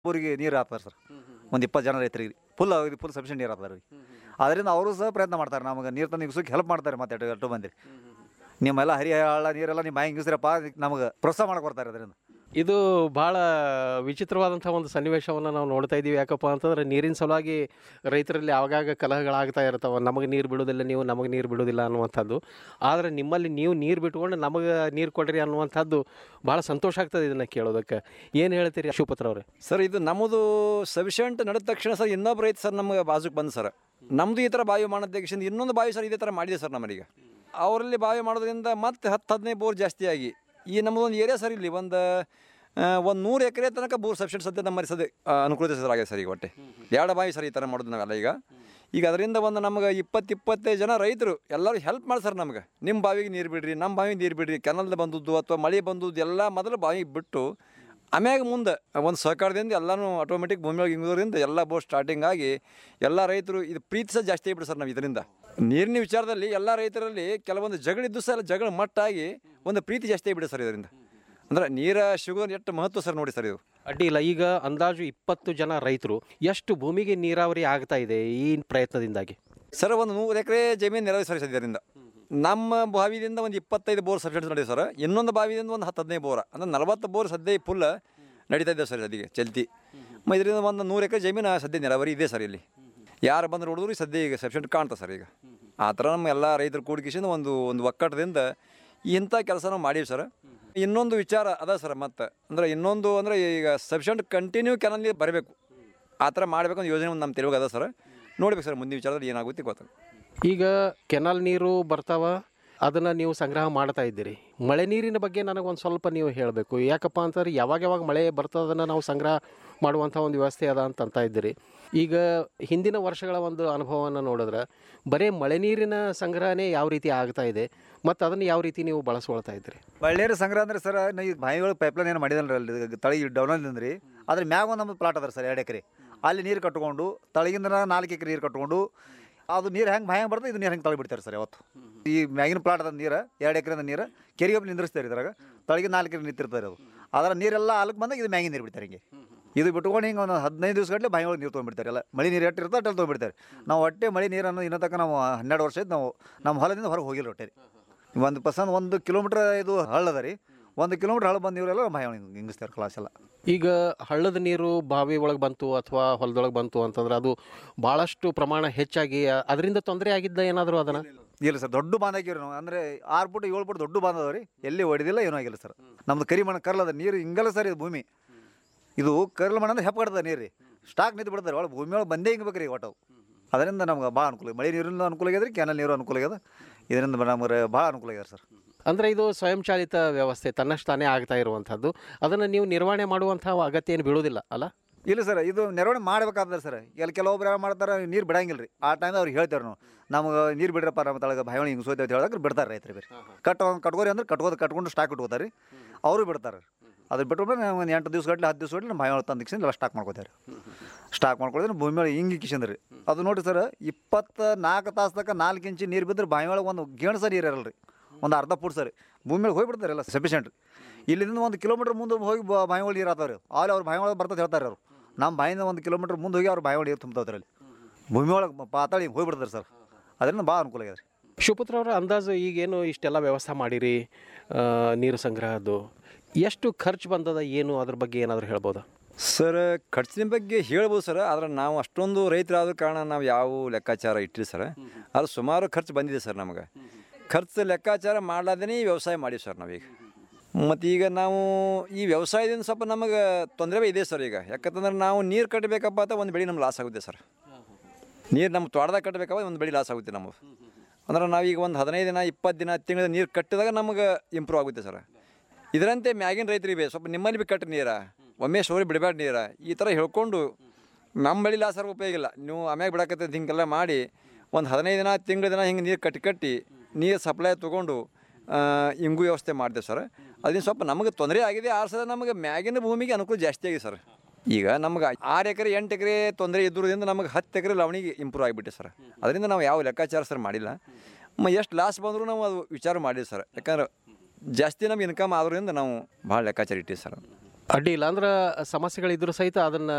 ಊರಿಗೆ ನೀರು ಹಾಕ್ತಾರೆ ಸರ್ ಒಂದು ಇಪ್ಪತ್ತು ಜನ ರೈತರಿಗೆ ಫುಲ್ ಫುಲ್ ಸಫಿಷಿಯಂಟ್ ನೀರು ಹಾಕ್ತಾರೆ ರೀ ಅದರಿಂದ ಅವರು ಸಹ ಪ್ರಯತ್ನ ಮಾಡ್ತಾರೆ ನಮಗೆ ನೀರು ತಂದು ಇಗ್ಸೋಕೆ ಹೆಲ್ಪ್ ಮಾಡ್ತಾರೆ ಮತ್ತೆ ಎಟ್ಟು ಎಟ್ಟು ಮಂದಿ ನಿಮ್ಮೆಲ್ಲ ಹರಿಹಳ ನೀರೆಲ್ಲ ನಿಮ್ಮ ಬಾಯಿ ಇಂಗಿಸ್ರಪ್ಪ ನಮಗೆ ಪ್ರೋತ್ಸಾಹ ಮಾಡಕ್ಕೆ ಬರ್ತಾರೆ ಅದರಿಂದ ಇದು ಭಾಳ ವಿಚಿತ್ರವಾದಂಥ ಒಂದು ಸನ್ನಿವೇಶವನ್ನು ನಾವು ನೋಡ್ತಾ ಇದ್ದೀವಿ ಯಾಕಪ್ಪ ಅಂತಂದ್ರೆ ನೀರಿನ ಸಲುವಾಗಿ ರೈತರಲ್ಲಿ ಆಗಾಗ ಕಲಹಗಳಾಗ್ತಾ ಇರ್ತಾವೆ ನಮಗೆ ನೀರು ಬಿಡೋದಿಲ್ಲ ನೀವು ನಮಗೆ ನೀರು ಬಿಡೋದಿಲ್ಲ ಅನ್ನುವಂಥದ್ದು ಆದರೆ ನಿಮ್ಮಲ್ಲಿ ನೀವು ನೀರು ಬಿಟ್ಕೊಂಡು ನಮಗೆ ನೀರು ಕೊಡ್ರಿ ಅನ್ನುವಂಥದ್ದು ಭಾಳ ಸಂತೋಷ ಆಗ್ತದೆ ಇದನ್ನು ಕೇಳೋದಕ್ಕೆ ಏನು ಹೇಳ್ತೀರಿ ಶಿವಪತ್ರ ಅವರೇ ಸರ್ ಇದು ನಮ್ಮದು ಸಫಿಷಿಯಂಟ್ ನಡೆದ ತಕ್ಷಣ ಸರ್ ಇನ್ನೊಬ್ಬ ರೈತ ಸರ್ ನಮಗೆ ಬಾಜುಗೆ ಬಂದು ಸರ್ ನಮ್ಮದು ಈ ಥರ ಬಾವಿ ಮಾಡೋದಕ್ಕೆ ಇನ್ನೊಂದು ಬಾವಿ ಸರ್ ಇದೇ ಥರ ಮಾಡಿದೆ ಸರ್ ನಮ್ಮರೀಗ ಅವರಲ್ಲಿ ಬಾವಿ ಮಾಡೋದ್ರಿಂದ ಮತ್ತೆ ಹತ್ತು ಹದಿನೈದು ಬೋರ್ ಜಾಸ್ತಿ ಆಗಿ ಈ ನಮ್ಮದೊಂದು ಏರಿಯಾ ಸರ್ ಇಲ್ಲಿ ಒಂದು ಒಂದು ನೂರು ಎಕರೆ ತನಕ ಬೋರ್ ಸಬ್ಸಿಡಿ ಸದ್ಯ ನಮ್ಮಲ್ಲಿ ಸದ್ಯ ಆ, ಅನುಕೂಲತೆ ಸರ್ ಆಗಿದೆ ಸರ್ ಈಗ ಒಟ್ಟೆ ಎರಡು ಬಾವಿ ಸರ್ ಈ ಥರ ಮಾಡೋದು ನಾವೆಲ್ಲ ಈಗ ಈಗ ಅದರಿಂದ ಒಂದು ನಮ್ಗೆ ಇಪ್ಪತ್ತು ಇಪ್ಪತ್ತೈದು ಜನ ರೈತರು ಎಲ್ಲರೂ ಹೆಲ್ಪ್ ಮಾಡಿ ಸರ್ ನಮ್ಗೆ ನಿಮ್ಮ ಬಾವಿಗೆ ನೀರು ಬಿಡ್ರಿ ನಮ್ಮ ಬಾವಿಗೆ ನೀರು ಬಿಡ್ರಿ ಕೆನಲ್ದ ಬಂದದ್ದು ಅಥವಾ ಮಳೆ ಬಂದದ್ದು ಎಲ್ಲ ಮೊದಲು ಬಾವಿಗೆ ಬಿಟ್ಟು ಆಮ್ಯಾಗ ಮುಂದೆ ಒಂದು ಸಹಕಾರದಿಂದ ಎಲ್ಲನೂ ಆಟೋಮೆಟಿಕ್ ಭೂಮಿ ಒಳಗೆ ಇಂಗೋದ್ರಿಂದ ಎಲ್ಲ ಬೋರ್ ಸ್ಟಾರ್ಟಿಂಗ್ ಆಗಿ ಎಲ್ಲ ರೈತರು ಇದು ಪ್ರೀತಿ ಸಹ ಜಾಸ್ತಿ ಆಗ್ಬಿಡು ಸರ್ ನಾವು ಇದರಿಂದ ನೀರಿನ ವಿಚಾರದಲ್ಲಿ ಎಲ್ಲ ರೈತರಲ್ಲಿ ಕೆಲವೊಂದು ಜಗಳಿದ್ದು ಸಹ ಎಲ್ಲ ಜಗಳ ಮಟ್ಟಾಗಿ ಒಂದು ಪ್ರೀತಿ ಜಾಸ್ತಿ ಆಗಿಬಿಡು ಸರ್ ಇದರಿಂದ ಅಂದ್ರೆ ನೀರ ಸಿಗೋದು ಎಷ್ಟು ಮಹತ್ವ ಸರ್ ನೋಡಿ ಸರ್ ಇದು ಅಡ್ಡಿ ಇಲ್ಲ ಈಗ ಅಂದಾಜು ಇಪ್ಪತ್ತು ಜನ ರೈತರು ಎಷ್ಟು ಭೂಮಿಗೆ ನೀರಾವರಿ ಆಗ್ತಾ ಇದೆ ಈ ಪ್ರಯತ್ನದಿಂದಾಗಿ ಸರ್ ಒಂದು ನೂರು ಎಕರೆ ಜಮೀನು ನೆರವೇರಿ ಸರ್ ಇದರಿಂದ ನಮ್ಮ ಬಾವಿದಿಂದ ಒಂದು ಇಪ್ಪತ್ತೈದು ಬೋರ್ ಸಬ್ಸಿಡಿ ನಡೆಯುತ್ತೆ ಸರ್ ಇನ್ನೊಂದು ಬಾವಿದಿಂದ ಒಂದು ಹತ್ತು ಹದಿನೈದು ಬೋರ ಅಂದ್ರೆ ನಲವತ್ತು ಬೋರ್ ಸದ್ಯ ಫುಲ್ ನಡೀತಾ ಇದೆ ಸರ್ ಸದ್ಯಗೆ ಚಲ್ತಿ ಮ ಇದರಿಂದ ಒಂದು ನೂರು ಎಕರೆ ಜಮೀನು ಸದ್ಯ ನೆರವರಿ ಇದೆ ಸರ್ ಇಲ್ಲಿ ಯಾರು ಬಂದು ನೋಡಿದ್ರು ಸದ್ಯ ಈಗ ಸಬ್ಸಿಡಿ ಕಾಣ್ತಾ ಸರ್ ಈಗ ಆ ಥರ ನಮ್ಮ ಎಲ್ಲ ರೈತರು ಕೂಡಿಕಿಸಿಂದ ಒಂದು ಒಂದು ಒಕ್ಕಟ್ಟದಿಂದ ಇಂಥ ಕೆಲಸ ನಾವು ಮಾಡೀವಿ ಸರ್ ಇನ್ನೊಂದು ವಿಚಾರ ಅದ ಸರ್ ಮತ್ತೆ ಅಂದ್ರೆ ಇನ್ನೊಂದು ಅಂದರೆ ಈಗ ಸಬ್ಸಿಡಿ ಕಂಟಿನ್ಯೂ ಕೆನಲ್ಲಿ ಬರಬೇಕು ಆ ಥರ ಮಾಡಬೇಕು ಅಂತ ಯೋಜನೆ ಒಂದು ನಮ್ಮ ತೆಲುಗು ಅದ ಸರ್ ನೋಡ್ಬೇಕು ಸರ್ ಮುಂದಿನ ವಿಚಾರದಲ್ಲಿ ಏನಾಗುತ್ತೆ ಗೊತ್ತಾಗ ಈಗ ಕೆನಾಲ್ ನೀರು ಬರ್ತಾವ ಅದನ್ನು ನೀವು ಸಂಗ್ರಹ ಮಾಡ್ತಾ ಇದ್ದೀರಿ ಮಳೆ ನೀರಿನ ಬಗ್ಗೆ ನನಗೊಂದು ಸ್ವಲ್ಪ ನೀವು ಹೇಳಬೇಕು ಯಾಕಪ್ಪ ಅಂತಂದ್ರೆ ಯಾವಾಗ ಯಾವಾಗ ಮಳೆ ಬರ್ತದನ್ನು ನಾವು ಸಂಗ್ರಹ ಮಾಡುವಂಥ ಒಂದು ವ್ಯವಸ್ಥೆ ಅದ ಅಂತ ಅಂತ ಇದ್ದೀರಿ ಈಗ ಹಿಂದಿನ ವರ್ಷಗಳ ಒಂದು ಅನುಭವವನ್ನು ನೋಡಿದ್ರೆ ಬರೀ ಮಳೆ ನೀರಿನ ಸಂಗ್ರಹಣೆ ಯಾವ ರೀತಿ ಆಗ್ತಾ ಇದೆ ಮತ್ತು ಅದನ್ನು ಯಾವ ರೀತಿ ನೀವು ಬಳಸ್ಕೊಳ್ತಾ ಇದ್ದೀರಿ ಒಳ್ಳೆಯ ಸಂಗ್ರಹ ಅಂದ್ರೆ ಸರ್ ನಾ ಈ ಬಾವಿಗಳು ಪೈಪ್ಲೈನ್ ಏನು ಮಾಡಿದಲ್ರಿ ಅಲ್ಲಿ ತಳಗಿ ಡೌನಲ್ಲಿ ರೀ ಅದ್ರ ಮ್ಯಾಗ ಒಂದು ನಮ್ಮದು ಪ್ಲಾಟ್ ಅದ ಸರ್ ಎರಡು ಎಕರೆ ಅಲ್ಲಿ ನೀರು ಕಟ್ಕೊಂಡು ತಳಗಿಂದ ನಾಲ್ಕು ಎಕರೆ ನೀರು ಕಟ್ಕೊಂಡು ಅದು ನೀರು ಹೆಂಗೆ ಬಾಯ ಬರ್ತದೆ ಇದು ನೀರು ಹೆಂಗೆ ತಳಿ ಬಿಡ್ತಾರೆ ಸರ್ ಯಾವತ್ತು ಈ ಮ್ಯಾಗಿನ ಪ್ಲಾಟ್ ಅದ ನೀರು ಎರಡು ಎಕರೆ ನೀರು ಕೆರೆಗೆ ಒಬ್ಬ ನಿಂದ್ರಿಸ್ತಾರೆ ಇದ್ರಾಗ ತಳಗಿನ ನಾಲ್ಕು ಎಕರೆ ನಿಂತಿರ್ತಾರೆ ಅದು ಅದರ ನೀರೆಲ್ಲ ಅಲ್ಲಿಗೆ ಬಂದಾಗ ಇದು ಮ್ಯಾಗಿನ ನೀರು ಬಿಡ್ತಾರೆ ಹಿಂಗೆ ಇದು ಬಿಟ್ಕೊಂಡು ಹಿಂಗೆ ಒಂದು ಹದಿನೈದು ದಿವಸ ಗಟ್ಟಲೆ ಬಾಯಿ ಒಳಗೆ ನೀರು ತೊಗೊಂಡ್ಬಿಡ್ತಾರೆ ಎಲ್ಲ ಮಳೆ ನೀರು ಎಷ್ಟು ಇರ್ತದೆ ಅಟ್ಟಲ್ಲಿ ತೊಗೊಂಡ್ಬಿಡ್ತಾರೆ ನಾವು ಹೊಟ್ಟೆ ಮಳೆ ನೀರನ್ನು ಇನ್ನೂ ತನಕ ನಾವು ಹನ್ನೆರಡು ವರ್ಷ ಆಯ್ತು ನಾವು ನಮ್ಮ ಹೊಲದಿಂದ ಹೊರಗೆ ಹೋಗಿಲ್ಲ ಹೊಟ್ಟೆ ಒಂದು ಪರ್ಸನ್ ಒಂದು ಕಿಲೋಮೀಟ್ರ್ ಇದು ಹಳ್ಳ ಅದ ರೀ ಒಂದು ಕಿಲೋಮೀಟ್ರ್ ಹಳ್ಳ ಬಂದು ಇವರೆಲ್ಲ ಬಾಯಿ ಒಳಗೆ ಹಿಂಗಿಸ್ತಾರೆ ಕ್ಲಾಸ್ ಎಲ್ಲ ಈಗ ಹಳ್ಳದ ನೀರು ಬಾವಿ ಒಳಗೆ ಬಂತು ಅಥವಾ ಹೊಲದೊಳಗೆ ಬಂತು ಅಂತಂದ್ರೆ ಅದು ಭಾಳಷ್ಟು ಪ್ರಮಾಣ ಹೆಚ್ಚಾಗಿ ಅದರಿಂದ ತೊಂದರೆ ಆಗಿದ್ದ ಏನಾದರೂ ಅದನ್ನು ಇಲ್ಲ ಸರ್ ದೊಡ್ಡ ಬಾಂಧ ಹಾಕಿವ್ರಿ ನಾವು ಅಂದರೆ ಆರು ಫುಟ್ ಏಳು ಫುಟ್ ದೊಡ್ಡ ಬಾಂಧ ಅದಾವ ರೀ ಎಲ್ಲಿ ಹೊಡೆದಿಲ್ಲ ಏನೂ ಆಗಿಲ್ಲ ಸರ್ ನಮ್ದು ಕರಿ ಮಣ್ಣು ಕರ್ಲದ ನೀರು ಹಿಂಗಲ್ಲ ಸರ್ ಇದು ಭೂಮಿ ಇದು ಕರ್ಲ ಮಣ್ಣು ಅಂದ್ರೆ ಹೆಪ್ಪಡ್ತದೆ ನೀರು ರೀ ಸ್ಟಾಕ್ ನಿಂತು ಬಿಡ್ತಾರೆ ಒಳಗೆ ಭೂಮಿ ಒಳಗೆ ಬಂದೇ ಹಿಂಗೆ ಬೇಕ್ರಿ ಒಟ್ಟು ಅದರಿಂದ ನಮ್ಗೆ ಭಾಳ ಅನುಕೂಲ ಮಳೆ ನೀರಿನ ಅನುಕೂಲ ಆಗ್ಯದ ರೀ ಕ್ಯಾನಲ್ ನೀರು ಅನುಕೂಲ ಆಗ್ಯದ ಇದರಿಂದ ನಮ್ಗೆ ಭಾಳ ಅನುಕೂಲ ಆಗ್ಯದ ಸರ್ ಅಂದರೆ ಇದು ಸ್ವಯಂಚಾಲಿತ ವ್ಯವಸ್ಥೆ ತನ್ನಷ್ಟು ತಾನೇ ಆಗ್ತಾ ಇರುವಂಥದ್ದು ಅದನ್ನು ನೀವು ನಿರ್ವಹಣೆ ಮಾಡುವಂಥ ಅಗತ್ಯ ಏನು ಬೀಳೋದಿಲ್ಲ ಅಲ್ಲ ಇಲ್ಲ ಸರ್ ಇದು ನೆರವಣೆ ಮಾಡ್ಬೇಕಾದ್ರೆ ಸರ್ ಎಲ್ಲಿ ಕೆಲವೊಬ್ರು ಏನು ಮಾಡ್ತಾರೆ ನೀರು ಬಿಡಂಗಿಲ್ಲ ರೀ ಆ ಟೈಮ್ ಅವ್ರಿಗೆ ಹೇಳ್ತೇವೆ ನಾವು ನಮ್ಗೆ ನೀರು ಬಿಡ್ರಪ್ಪ ನಮ್ಮ ತಳಗ ಬಾಯಿ ಹಿಂಗೆ ಸೋತೇವೆ ಅಂತ ಹೇಳಿದ್ರೆ ಬಿಡ್ತಾರೆ ರೈತರು ಬೇರೆ ಕಟ್ ಕಟ್ಕೋರಿ ಅಂದ್ರೆ ಕಟ್ಕೋದು ಕಟ್ಕೊಂಡು ಸ್ಟಾಕ್ ಇಟ್ಕೋತಾರೆ ರೀ ಅವರು ಬಿಡ್ತಾರೆ ಅದ್ರ ಬಿಟ್ಬಿಟ್ರೆ ನಾವು ಒಂದು ಎಂಟು ದಿವ್ಸ ಗಟ್ಟಲೆ ಹತ್ತು ದಿವ್ಸ ಗಟ್ಟಲೆ ನಮ್ಮ ಬಾಯಿ ಒಳಗೆ ತಂದು ಕಿಸಿಂದ ಎಲ್ಲ ಸ್ಟಾಕ್ ಮಾಡ್ಕೋತಾರೆ ಸ್ಟಾಕ್ ಮಾಡ್ಕೊಳ್ಳೋದ್ರೆ ಭೂಮಿ ಒಳಗೆ ಹಿಂಗೆ ಕಿಸಿಂದ್ರಿ ಅದು ನೋಡಿರಿ ಸರ್ ಇಪ್ಪತ್ತು ನಾಲ್ಕು ತಾಸು ತನಕ ನಾಲ್ಕು ಇಂಚು ನೀರು ಬಿದ್ದರೆ ಬಾಯಿ ಒಳಗೆ ಒಂದು ಗೇಣಸ ನೀರು ಇರಲ್ಲ ರೀ ಒಂದು ಅರ್ಧ ಫುಟ್ ಸರ್ ಭೂಮಿ ಒಳಗೆ ಹೋಗಿಬಿಡ್ತಾರೆ ಎಲ್ಲ ಸಫಿಷಿಯೆಂಟ್ ಇಲ್ಲಿಂದ ಒಂದು ಕಿಲೋಮೀಟ್ರ್ ಮುಂದೆ ಹೋಗಿ ಬ- ಬಾಯಿ ಒಳಗೆ ನೀರು ಆತಾವ್ರಿ ಅಲ್ಲಿ ಅವ್ರು ಬಾಯಿ ಒಳಗೆ ಬರ್ತದೆ ಹೇಳ್ತಾರೆ ಅವರು ನಮ್ಮ ಬಾಯಿಂದ ಒಂದು ಕಿಲೋಮೀಟ್ರ್ ಮುಂದೆ ಹೋಗಿ ಅವ್ರು ಬಾಯಿ ಒಳಗೆ ನೀರು ತುಂಬ್ತಾವ್ರಿ ಅಲ್ಲಿ ಭೂಮಿ ಒಳಗೆ ಪಾತಾಳಿ ಹೋಗಿಬಿಡ್ತಾರೆ ಸರ್ ಅದರಿಂದ ಭಾಳ ಅನುಕೂಲ ಆಗ್ಯದ ರೀ ಶಿವಪುತ್ರ ಅವರ ಅಂದಾಜು ಈಗೇನು ಇಷ್ಟೆಲ್ಲ ವ್ಯವಸ್ಥೆ ಮಾಡಿರಿ ಆ, ನೀರು ಸಂಗ್ರಹದ್ದು ಎಷ್ಟು ಖರ್ಚು ಬಂದದ ಏನು ಅದ್ರ ಬಗ್ಗೆ ಏನಾದರೂ ಹೇಳ್ಬೋದಾ ಸರ್ ಖರ್ಚಿನ ಬಗ್ಗೆ ಹೇಳ್ಬೋದು ಸರ್ ಆದರೆ ನಾವು ಅಷ್ಟೊಂದು ರೈತರಾದ ಕಾರಣ ನಾವು ಯಾವ ಲೆಕ್ಕಾಚಾರ ಇಟ್ಟಿರಿ ಸರ್ ಅದು ಸುಮಾರು ಖರ್ಚು ಬಂದಿದೆ ಸರ್ ನಮಗೆ ಖರ್ಚು ಲೆಕ್ಕಾಚಾರ ಮಾಡ್ಲಾದೇ ವ್ಯವಸಾಯ ಮಾಡೀವಿ ಸರ್ ನಾವೀಗ ಮತ್ತು ಈಗ ನಾವು ಈ ವ್ಯವಸಾಯದಿಂದ ಸ್ವಲ್ಪ ನಮಗೆ ತೊಂದರೆ ಇದೆ ಸರ್ ಈಗ ಯಾಕಂತಂದ್ರೆ ನಾವು ನೀರು ಕಟ್ಟಬೇಕಪ್ಪ ಅಂತ ಒಂದು ಬೆಳೆ ನಮ್ಗೆ ಲಾಸ್ ಆಗುತ್ತೆ ಸರ್ ನೀರು ನಮ್ಮ ತೋಟದಾಗ ಕಟ್ಟಬೇಕಪ್ಪ ಒಂದು ಬೆಳೆ ಲಾಸ್ ಆಗುತ್ತೆ ನಮಗೆ ಅಂದ್ರೆ ನಾವೀಗ ಒಂದು ಹದಿನೈದು ದಿನ ಇಪ್ಪತ್ತು ದಿನ ತಿಂಗಳ ನೀರು ಕಟ್ಟಿದಾಗ ನಮಗೆ ಇಂಪ್ರೂವ್ ಆಗುತ್ತೆ ಸರ್ ಇದರಂತೆ ಮ್ಯಾಗಿನ ರೈತರಿಗೆ ಬೇ ಸ್ವಲ್ಪ ನಿಮ್ಮಲ್ಲಿ ಬಿ ಕಟ್ಟಿ ನೀರ ಒಮ್ಮೆ ಸ್ಟೋರಿ ಬಿಡಬೇಡ ನೀರ ಈ ಥರ ಹೇಳ್ಕೊಂಡು ನಮ್ಮ ಬಳಿ ಲಾಸ್ ಆದ್ರೆ ಉಪಯೋಗ ಇಲ್ಲ ನೀವು ಆಮ್ಯಾಗ ಬಿಡಕತ್ತೈತೆ ಹಿಂಗೆಲ್ಲ ಮಾಡಿ ಒಂದು ಹದಿನೈದು ದಿನ ತಿಂಗಳ ದಿನ ಹಿಂಗೆ ನೀರು ಕಟ್ಟಿ ಕಟ್ಟಿ ನೀರು ಸಪ್ಲೈ ತೊಗೊಂಡು ಆ, ಹಿಂಗೂ ವ್ಯವಸ್ಥೆ ಮಾಡಿದೆ ಸರ್ ಅದರಿಂದ ಸ್ವಲ್ಪ ನಮಗೆ ತೊಂದರೆ ಆಗಿದೆ ಆರು ಸಲ ನಮಗೆ ಮ್ಯಾಗಿನ ಭೂಮಿಗೆ ಅನುಕೂಲ ಜಾಸ್ತಿ ಆಗಿದೆ ಸರ್ ಈಗ ನಮ್ಗೆ ಆರು ಎಕರೆ ಎಂಟು ಎಕರೆ ತೊಂದರೆ ಇದ್ದುದರಿಂದ ನಮಗೆ ಹತ್ತು ಎಕರೆ ಲವಣಿಗೆ ಇಂಪ್ರೂವ್ ಆಗಿಬಿಟ್ಟೆ ಸರ್ ಅದರಿಂದ ನಾವು ಯಾವ ಲೆಕ್ಕಾಚಾರ ಸರ್ ಮಾಡಿಲ್ಲ ಮ ಎಷ್ಟು ಲಾಸ್ ಬಂದರೂ ನಾವು ಅದು ವಿಚಾರ ಮಾಡಿದ್ವಿ ಸರ್ ಯಾಕಂದ್ರೆ ಜಾಸ್ತಿ ನಮ್ಗೆ ಇನ್ಕಮ್ ಆದ್ರಿಂದ ನಾವು ಭಾಳ ಲೆಕ್ಕಾಚಾರ ಇಟ್ಟಿವಿ ಸರ್ ಅಡ್ಡಿ ಇಲ್ಲ ಅಂದ್ರೆ ಸಮಸ್ಯೆಗಳಿದ್ರು ಸಹಿತ ಅದನ್ನು